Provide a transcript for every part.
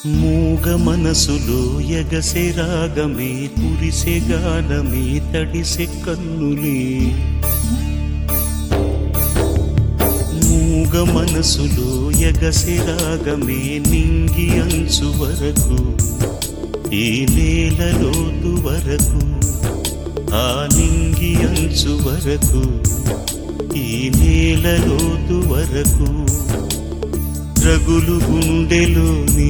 మూగ మనసులో ఎగసె రాగమే కురిసె గానమే తడిసె కన్నులే మూగ మనసులో ఎగసె రాగమే నింగి అంచు వరకు ఈ నేల లోతు వరకు ఆ నింగి అంచు వరకు ఈ నేల లోతు వరకు రగులు గుండెలోని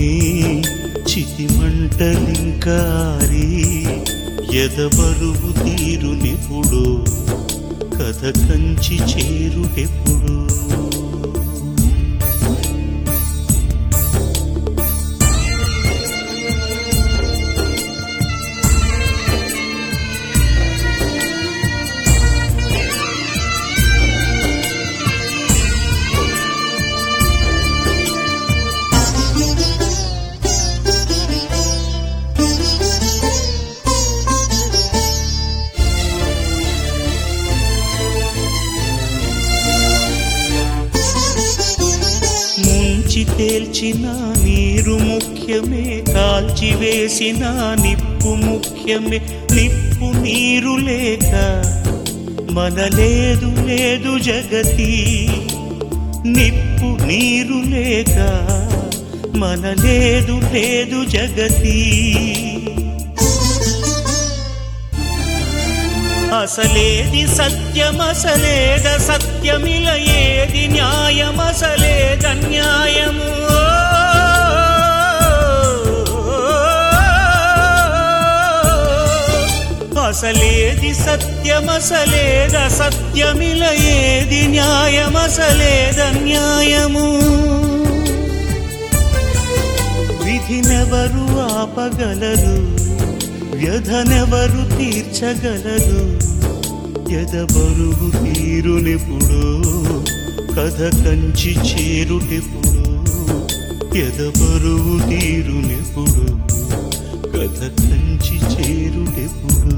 చితిమంటలింకారి ఎదబరువు తీరునిపుడు కథ కంచి చేరుటెప్పుడు ముంచి తేల్చిన నీరు ముఖ్యమే కాల్చి వేసిన నిప్పు ముఖ్యమే నిప్పు నీరు లేక మన లేదు లేదు జగతి నిప్పు నీరు లేక మన లేదు లేదు జగతి అసలేది సత్యమసలేద సత్యమిల ఏది న్యాయమసలేద న్యాయము అసలేది సత్యమసలేద సత్యమిల ఏది న్యాయమసలేద న్యాయము విధినెవరు ఆపగలరు వ్యధనెవరు తీర్చగలరు ఎదబరువు తీరునిప్పుడు కథ కంచి చేరుటెప్పుడు ఎదబరువు తీరునిప్పుడు కథ కంచి చేరుటెప్పుడు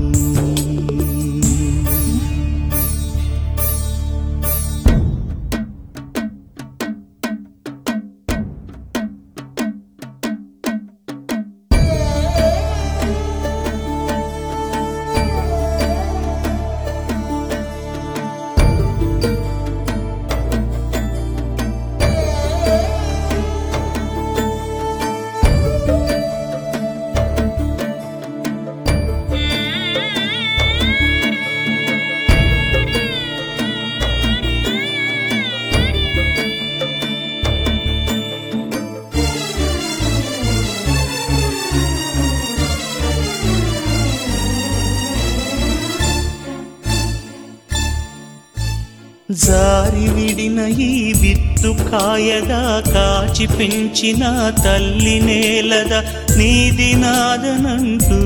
జారి విడిన ఈ విత్తు కాయదా కాచి పెంచిన తల్లి నేలద నీది నాదనంటూ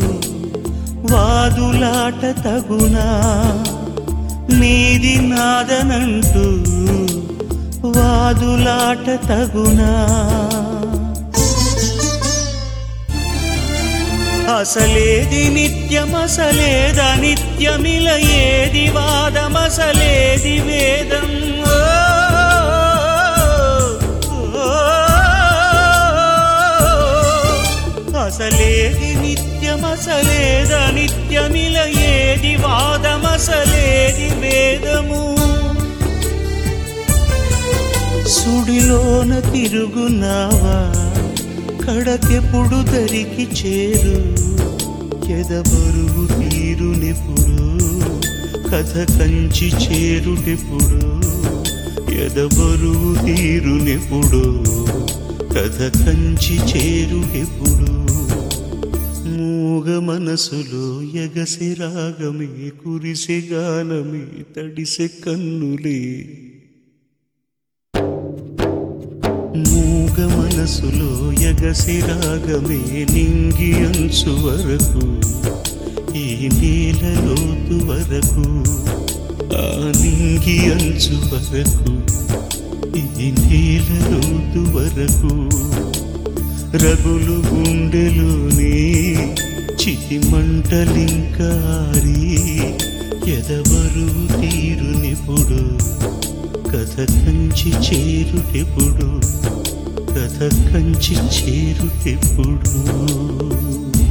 వాదులాట తగునా నీది నాదనంటూ వాదులాట తగునా అసలేది నిత్యమసలేద నిత్యమిల ఏది వాదమసలేది వేదం ఓ, ఓ, అసలేది నిత్యమసలేద నిత్యమిల ఏది వాదమసలేది వేదము సుడిలోన తిరుగునావా కడకెప్పుడు దరికి చేరు ఎదబరువు తీరునెప్పుడు కథ కంచి చేరుటెప్పుడు ఎదబరువు తీరునెప్పుడు కథ కంచి చేరుటెప్పుడు మూగ మనసులో ఎగసి రాగమే కురిసె గానమే తడిసె కన్నులే మూగ మనసులో ఎగసి రాగమే నింగి అంచు వరకు ఈ నేల లోతు వరకు ఆ నింగి అంచు వరకు ఈ నేల లోతు వరకు రగులు గుండెలోనే చితి మంటలింకారి ఎదబరువు తీరునిప్పుడు కథ కంచి చేరుటెప్పుడు కథ కంచి చేరుతెప్పుడు